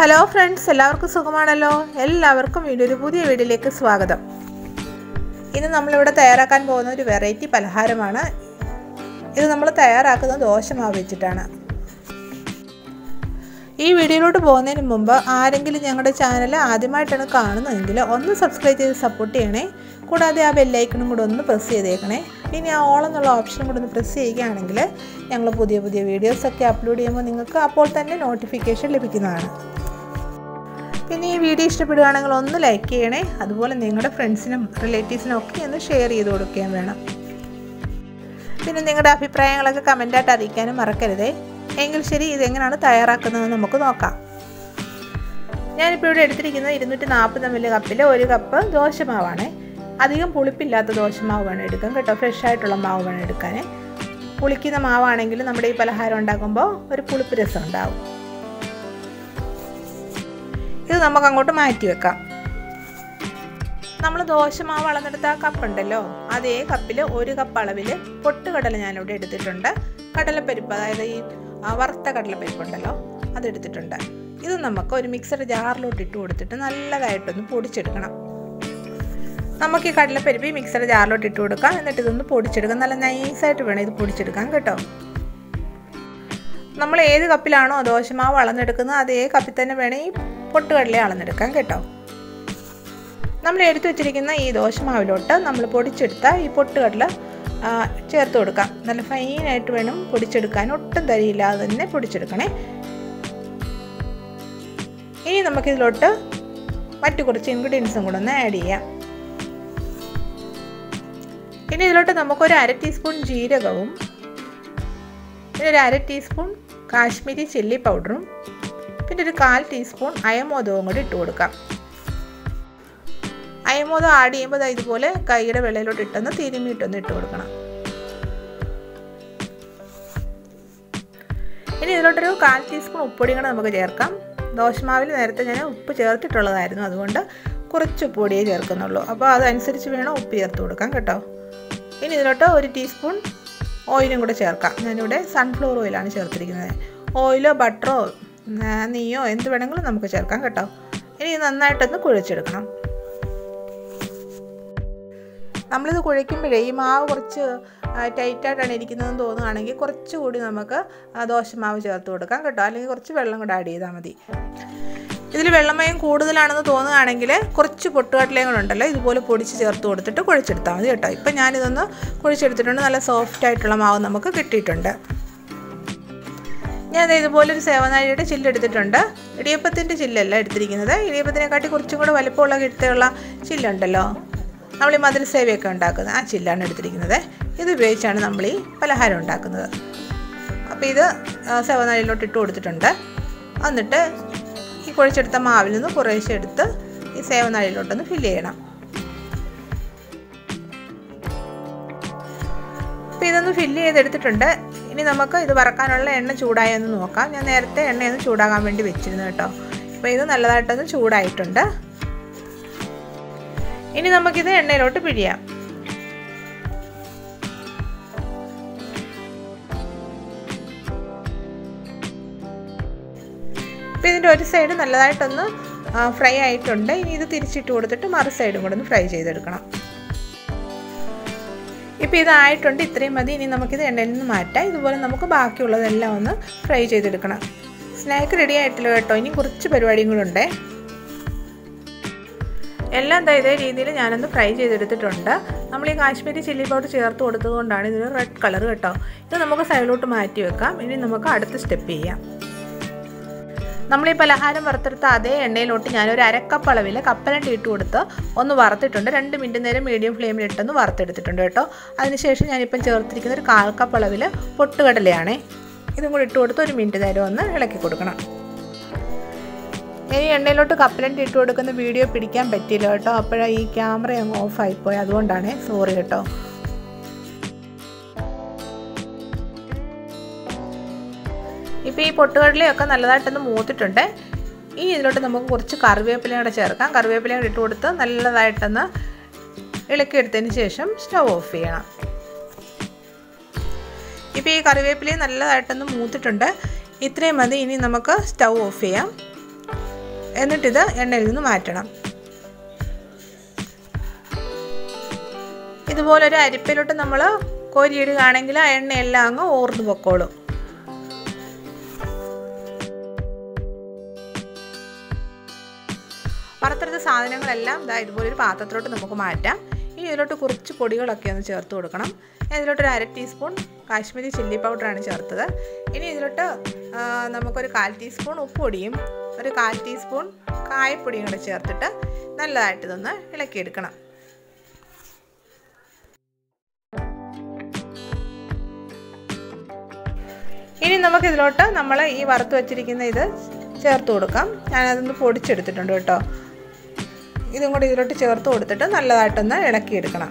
hello friends എല്ലാവർക്കും സുഖമാണല്ലോ എല്ലാവർക്കും വീണ്ടും ഒരു പുതിയ വീഡിയോയിലേക്ക് സ്വാഗതം ഇന്ന് നമ്മളിവിടെ തയ്യാറാക്കാൻ പോകുന്ന ഒരു വെറൈറ്റി പലഹാരമാണ് ഇത് നമ്മൾ തയ്യാറാക്കുന്നത് ദോശമാവ് വെച്ചിട്ടാണ് ഈ വീഡിയോയിലോട്ട് പോകുന്നതിന് മുമ്പ് ആരെങ്കിലും ഞങ്ങളുടെ ചാനൽ ആദ്യമായിട്ടാണ് കാണുന്നതെങ്കിൽ ഒന്ന് സബ്സ്ക്രൈബ് ചെയ്ത് സപ്പോർട്ട് ചെയ്യണേ കൂടാതെ ആ ബെല്ലൈക്കണും കൂടെ ഒന്ന് പ്രസ് ചെയ്തേക്കണേ പിന്നെ ആ ഓൾ എന്നുള്ള ഓപ്ഷനും കൂടെ ഒന്ന് പ്രസ് ചെയ്യുകയാണെങ്കിൽ ഞങ്ങൾ പുതിയ പുതിയ വീഡിയോസൊക്കെ അപ്ലോഡ് ചെയ്യുമ്പോൾ നിങ്ങൾക്ക് അപ്പോൾ തന്നെ നോട്ടിഫിക്കേഷൻ ലഭിക്കുന്നതാണ് പിന്നെ ഈ വീഡിയോ ഇഷ്ടപ്പെടുകയാണെങ്കിൽ ഒന്ന് ലൈക്ക് ചെയ്യണേ അതുപോലെ നിങ്ങളുടെ ഫ്രണ്ട്സിനും റിലേറ്റീവ്സിനും ഒക്കെ ഒന്ന് ഷെയർ ചെയ്ത് കൊടുക്കുകയും വേണം പിന്നെ നിങ്ങളുടെ അഭിപ്രായങ്ങളൊക്കെ കമൻറ്റായിട്ട് അറിയിക്കാനും മറക്കരുതേ എങ്കിൽ ശരി ഇതെങ്ങനെയാണ് തയ്യാറാക്കുന്നതെന്ന് നമുക്ക് നോക്കാം ഞാനിപ്പോൾ ഇവിടെ എടുത്തിരിക്കുന്നത് ഇരുന്നൂറ്റി നാൽപ്പത് എം എൽ കപ്പിൽ ഒരു കപ്പ് ദോശമാവാണ് അധികം പുളിപ്പില്ലാത്ത ദോശമാവ് വേണം എടുക്കാൻ കേട്ടോ ഫ്രഷ് ആയിട്ടുള്ള മാവ് വേണം എടുക്കാൻ പുളിക്കുന്ന മാവാണെങ്കിൽ നമ്മുടെ ഈ പലഹാരം ഉണ്ടാക്കുമ്പോൾ ഒരു പുളിപ്പ് രസം ഉണ്ടാവും ഇത് നമുക്ക് അങ്ങോട്ട് മാറ്റി വെക്കാം നമ്മൾ ദോശമാവ് അളന്നെടുത്ത ആ കപ്പ് ഉണ്ടല്ലോ അതേ കപ്പിൽ ഒരു കപ്പ് അളവിൽ പൊട്ടുകടല ഞാനിവിടെ എടുത്തിട്ടുണ്ട് കടലപ്പരിപ്പ് അതായത് ഈ വറുത്ത കടലപ്പരിപ്പ് ഉണ്ടല്ലോ അതെടുത്തിട്ടുണ്ട് ഇത് നമുക്ക് ഒരു മിക്സഡ് ജാറിലോട്ട് ഇട്ട് കൊടുത്തിട്ട് നല്ലതായിട്ടൊന്ന് പൊടിച്ചെടുക്കണം നമുക്ക് ഈ കടലപ്പരിപ്പ് ഈ മിക്സഡ് ജാറിലോട്ട് ഇട്ട് കൊടുക്കാം എന്നിട്ട് ഇതൊന്ന് പൊടിച്ചെടുക്കാം നല്ല നൈസായിട്ട് വേണം ഇത് പൊടിച്ചെടുക്കാൻ കേട്ടോ നമ്മൾ ഏത് കപ്പിലാണോ ദോശമാവ് അളന്നെടുക്കുന്നത് അതേ കപ്പിൽ തന്നെ വേണം ഈ പൊട്ടുകടല അളന്നെടുക്കാൻ കേട്ടോ നമ്മൾ എടുത്തു വെച്ചിരിക്കുന്ന ഈ ദോശമാവിലോട്ട് നമ്മൾ പൊടിച്ചെടുത്ത ഈ പൊട്ടുകടല ചേർത്ത് കൊടുക്കാം നല്ല ഫൈനായിട്ട് വേണം പൊടിച്ചെടുക്കാൻ ഒട്ടും തരിയില്ലാതെ തന്നെ പൊടിച്ചെടുക്കണേ ഇനി നമുക്കിതിലോട്ട് മറ്റു കുറച്ച് ഇൻഗ്രീഡിയൻസും കൂടെ ഒന്ന് ആഡ് ചെയ്യാം ഇനി ഇതിലോട്ട് നമുക്കൊരു അര ടീസ്പൂൺ ജീരകവും പിന്നെ ഒരു അര ടീസ്പൂൺ കാശ്മീരി ചില്ലി പൗഡറും പിന്നെ ഒരു കാൽ ടീസ്പൂൺ അയമോദവും കൂടി ഇട്ട് കൊടുക്കാം അയമോദം ആഡ് ചെയ്യുമ്പോൾ ഇതുപോലെ കൈയുടെ വെള്ളയിലോട്ട് ഇട്ടൊന്ന് തിരുമിയിട്ടൊന്ന് ഇട്ട് കൊടുക്കണം ഇനി ഇതിലോട്ടൊരു കാൽ ടീസ്പൂൺ ഉപ്പൊടി കൂടെ നമുക്ക് ചേർക്കാം ദോശമാവിൽ നേരത്തെ ഞാൻ ഉപ്പ് ചേർത്തിട്ടുള്ളതായിരുന്നു അതുകൊണ്ട് കുറച്ച് ഉപ്പൊടിയേ ചേർക്കുന്നുള്ളൂ അപ്പോൾ അതനുസരിച്ച് വേണം ഉപ്പ് ചേർത്ത് കൊടുക്കാം കേട്ടോ ഇനി ഇതിലോട്ട് ഒരു ടീസ്പൂൺ ഓയിലും കൂടെ ചേർക്കാം ഞാനിവിടെ സൺഫ്ലവർ ഓയിലാണ് ചേർത്തിരിക്കുന്നത് ഓയിലോ ബട്ടറോ നെയ്യോ എന്ത് വേണമെങ്കിലും നമുക്ക് ചേർക്കാം കേട്ടോ ഇനി നന്നായിട്ടൊന്ന് കുഴച്ചെടുക്കണം നമ്മളിത് കുഴയ്ക്കുമ്പോഴേ ഈ മാവ് കുറച്ച് ടൈറ്റായിട്ടാണ് ഇരിക്കുന്നതെന്ന് തോന്നുകയാണെങ്കിൽ കുറച്ചുകൂടി നമുക്ക് ദോശമാവ് ചേർത്ത് കൊടുക്കാം കേട്ടോ അല്ലെങ്കിൽ കുറച്ച് വെള്ളം കൂടെ ആഡ് ചെയ്താൽ മതി ഇതിൽ വെള്ളമയം കൂടുതലാണെന്ന് തോന്നുകയാണെങ്കിൽ കുറച്ച് പൊട്ടുകടലയും കൂടെ ഉണ്ടല്ലോ ഇതുപോലെ പൊടിച്ച് ചേർത്ത് കൊടുത്തിട്ട് കുഴച്ചെടുത്താൽ മതി കേട്ടോ ഇപ്പം ഞാനിതൊന്ന് കുഴച്ചെടുത്തിട്ടുണ്ട് നല്ല സോഫ്റ്റ് ആയിട്ടുള്ള മാവ് നമുക്ക് കിട്ടിയിട്ടുണ്ട് ഞാൻ ഇതുപോലെ ഒരു സേവനാഴിയുടെ ചില്ലെടുത്തിട്ടുണ്ട് ഇടിയപ്പത്തിൻ്റെ ചില്ലല്ല എടുത്തിരിക്കുന്നത് ഇടിയപ്പത്തിനെക്കാട്ടി കുറച്ചും കൂടെ വലിപ്പമുള്ള കിട്ടുള്ള ചില്ലുണ്ടല്ലോ നമ്മൾ ഈ മതിൽ സേവയൊക്കെ ഉണ്ടാക്കുന്നത് ആ ചില്ലാണ് എടുത്തിരിക്കുന്നത് ഇത് ഉപയോഗിച്ചാണ് നമ്മൾ ഈ പലഹാരം ഉണ്ടാക്കുന്നത് അപ്പോൾ ഇത് സേവനാഴിയിലോട്ട് ഇട്ട് കൊടുത്തിട്ടുണ്ട് എന്നിട്ട് ഈ കുഴച്ചെടുത്ത മാവിൽ നിന്ന് കുറേശ്ശെ എടുത്ത് ഈ സേവനാഴിയിലോട്ടൊന്ന് ഫില്ല് ചെയ്യണം അപ്പോൾ ഇതൊന്ന് ഫില്ല് ചെയ്തെടുത്തിട്ടുണ്ട് ഇനി നമുക്ക് ഇത് വറക്കാനുള്ള എണ്ണ ചൂടായെന്ന് നോക്കാം ഞാൻ നേരത്തെ എണ്ണയൊന്ന് ചൂടാകാൻ വേണ്ടി വെച്ചിരുന്നു കേട്ടോ അപ്പോൾ ഇത് നല്ലതായിട്ടൊന്ന് ചൂടായിട്ടുണ്ട് ഇനി നമുക്കിത് എണ്ണയിലോട്ട് പിഴിയാം ഇപ്പം ഇതിൻ്റെ ഒരു സൈഡ് നല്ലതായിട്ടൊന്ന് ഫ്രൈ ആയിട്ടുണ്ട് ഇനി ഇത് തിരിച്ചിട്ട് കൊടുത്തിട്ട് മറു സൈഡും കൂടെ ഒന്ന് ഫ്രൈ ചെയ്തെടുക്കണം ഇപ്പോൾ ഇതായിട്ടുണ്ട് ഇത്രയും മതി ഇനി നമുക്കിത് എണ്ണയിൽ നിന്ന് മാറ്റാം ഇതുപോലെ നമുക്ക് ബാക്കിയുള്ളതെല്ലാം ഒന്ന് ഫ്രൈ ചെയ്തെടുക്കണം സ്നാക്ക് റെഡി ആയിട്ടില്ല കേട്ടോ ഇനി കുറച്ച് പരിപാടിയും കൂടെ ഉണ്ടേ എല്ലാം എന്താ ഇതേ രീതിയിൽ ഞാനൊന്ന് ഫ്രൈ ചെയ്തെടുത്തിട്ടുണ്ട് നമ്മൾ ഈ കാശ്മീരി ചില്ലി പൗഡർ ചേർത്ത് കൊടുത്തത് കൊണ്ടാണ് ഇതിന് റെഡ് കളർ കേട്ടോ ഇത് നമുക്ക് സൈഡിലോട്ട് മാറ്റി വെക്കാം ഇനി നമുക്ക് അടുത്ത സ്റ്റെപ്പ് ചെയ്യാം നമ്മൾ ഈ പലഹാരം വറുത്തെടുത്ത അതേ എണ്ണയിലോട്ട് ഞാനൊരു അരക്കപ്പ് അളവിൽ കപ്പലണ്ടി ഇട്ട് കൊടുത്ത് ഒന്ന് വറുത്തിട്ടുണ്ട് രണ്ട് മിനിറ്റ് നേരം മീഡിയം ഫ്ലെയിമിൽ ഇട്ടൊന്ന് വറുത്തെടുത്തിട്ടുണ്ട് കേട്ടോ അതിനുശേഷം ഞാനിപ്പം ചേർത്തിരിക്കുന്ന ഒരു കാൽ കപ്പ് അളവിൽ പൊട്ടുകടലയാണേ ഇതും കൂടി ഇട്ട് കൊടുത്ത് ഒരു മിനിറ്റ് നേരം ഒന്ന് ഇളക്കി കൊടുക്കണം ഇനി എണ്ണയിലോട്ട് കപ്പലണ്ടി ഇട്ട് കൊടുക്കുന്ന വീഡിയോ പിടിക്കാൻ പറ്റിയില്ല കേട്ടോ അപ്പോഴാണ് ഈ ക്യാമറ അങ്ങ് ഓഫായിപ്പോയി അതുകൊണ്ടാണ് സോറി കേട്ടോ ഇപ്പോൾ ഈ പൊട്ടുകടലയൊക്കെ നല്ലതായിട്ടൊന്ന് മൂത്തിട്ടുണ്ട് ഇനി ഇതിലോട്ട് നമുക്ക് കുറച്ച് കറിവേപ്പിലയും കൂടെ ചേർക്കാം കറിവേപ്പിലയും കൂടെ ഇട്ട് കൊടുത്ത് നല്ലതായിട്ടൊന്ന് ഇളക്കിയെടുത്തതിന് ശേഷം സ്റ്റവ് ഓഫ് ചെയ്യണം ഇപ്പോൾ ഈ കറിവേപ്പിലയും നല്ലതായിട്ടൊന്ന് മൂത്തിട്ടുണ്ട് ഇത്രയും മതി ഇനി നമുക്ക് സ്റ്റവ് ഓഫ് ചെയ്യാം എന്നിട്ടിത് എണ്ണയിൽ നിന്ന് മാറ്റണം ഇതുപോലെ ഒരു അരിപ്പയിലോട്ട് നമ്മൾ കോരിയിടുകയാണെങ്കിൽ ആ എണ്ണയെല്ലാം അങ്ങ് ഓർന്നു പൊക്കോളും വറുത്തെടുത്ത സാധനങ്ങളെല്ലാം ഇതാ ഇതുപോലെ ഒരു പാത്രത്തിലോട്ട് നമുക്ക് മാറ്റാം ഇനി ഇതിലോട്ട് കുറച്ച് പൊടികളൊക്കെ ഒന്ന് ചേർത്ത് കൊടുക്കണം ഇതിലോട്ട് ഒരു അര ടീസ്പൂൺ കാശ്മീരി ചില്ലി പൗഡറാണ് ചേർത്തത് ഇനി ഇതിലോട്ട് നമുക്കൊരു കാൽ ടീസ്പൂൺ ഉപ്പൊടിയും ഒരു കാൽ ടീസ്പൂൺ കായപ്പൊടിയും കൂടെ ചേർത്തിട്ട് നല്ലതായിട്ട് ഇതൊന്ന് ഇളക്കിയെടുക്കണം ഇനി നമുക്ക് ഇതിലോട്ട് നമ്മൾ ഈ വറുത്ത് വെച്ചിരിക്കുന്ന ഇത് ചേർത്ത് കൊടുക്കാം ഞാനതൊന്ന് പൊടിച്ചെടുത്തിട്ടുണ്ട് കേട്ടോ ഇതും കൂടി ഇതിലോട്ട് ചേർത്ത് കൊടുത്തിട്ട് നല്ലതായിട്ടൊന്ന് ഇളക്കിയെടുക്കണം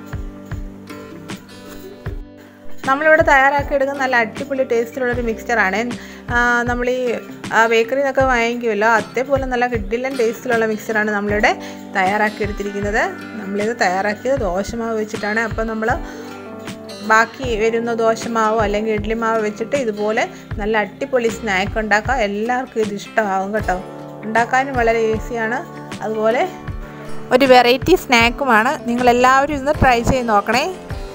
നമ്മളിവിടെ തയ്യാറാക്കി എടുക്കുന്ന നല്ല അടിപൊളി ടേസ്റ്റിലുള്ളൊരു മിക്സ്ചറാണ് നമ്മൾ ഈ ബേക്കറിയിൽ നിന്നൊക്കെ വാങ്ങിക്കുമല്ലോ അതേപോലെ നല്ല കിഡിലൻ ടേസ്റ്റിലുള്ള മിക്സ്ചറാണ് നമ്മളിവിടെ തയ്യാറാക്കി എടുത്തിരിക്കുന്നത് നമ്മളിത് തയ്യാറാക്കിയത് ദോശമാവ് വെച്ചിട്ടാണ് അപ്പോൾ നമ്മൾ ബാക്കി വരുന്ന ദോശമാവോ അല്ലെങ്കിൽ ഇഡ്ഡലി മാവോ വെച്ചിട്ട് ഇതുപോലെ നല്ല അടിപൊളി സ്നാക്ക് ഉണ്ടാക്കാം എല്ലാവർക്കും ഇത് ഇഷ്ടമാകും കേട്ടോ ഉണ്ടാക്കാനും വളരെ ഈസിയാണ് അതുപോലെ ഒരു വെറൈറ്റി സ്നാക്കുമാണ് നിങ്ങളെല്ലാവരും ഇന്ന് ട്രൈ ചെയ്ത് നോക്കണേ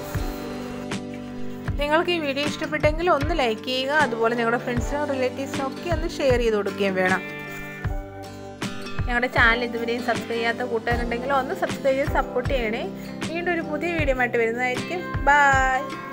നിങ്ങൾക്ക് ഈ വീഡിയോ ഇഷ്ടപ്പെട്ടെങ്കിൽ ഒന്ന് ലൈക്ക് ചെയ്യുക അതുപോലെ നിങ്ങളുടെ ഫ്രണ്ട്സിനും റിലേറ്റീവ്സിനും ഒക്കെ ഒന്ന് ഷെയർ ചെയ്ത് കൊടുക്കുകയും വേണം ഞങ്ങളുടെ ചാനൽ ഇതുവരെയും സബ്സ്ക്രൈബ് ചെയ്യാത്ത കൂട്ടുകാരുണ്ടെങ്കിൽ ഒന്ന് സബ്സ്ക്രൈബ് ചെയ്ത് സപ്പോർട്ട് ചെയ്യണേ വീണ്ടും ഒരു പുതിയ വീഡിയോ ആയിട്ട് വരുന്നതായിരിക്കും ബൈ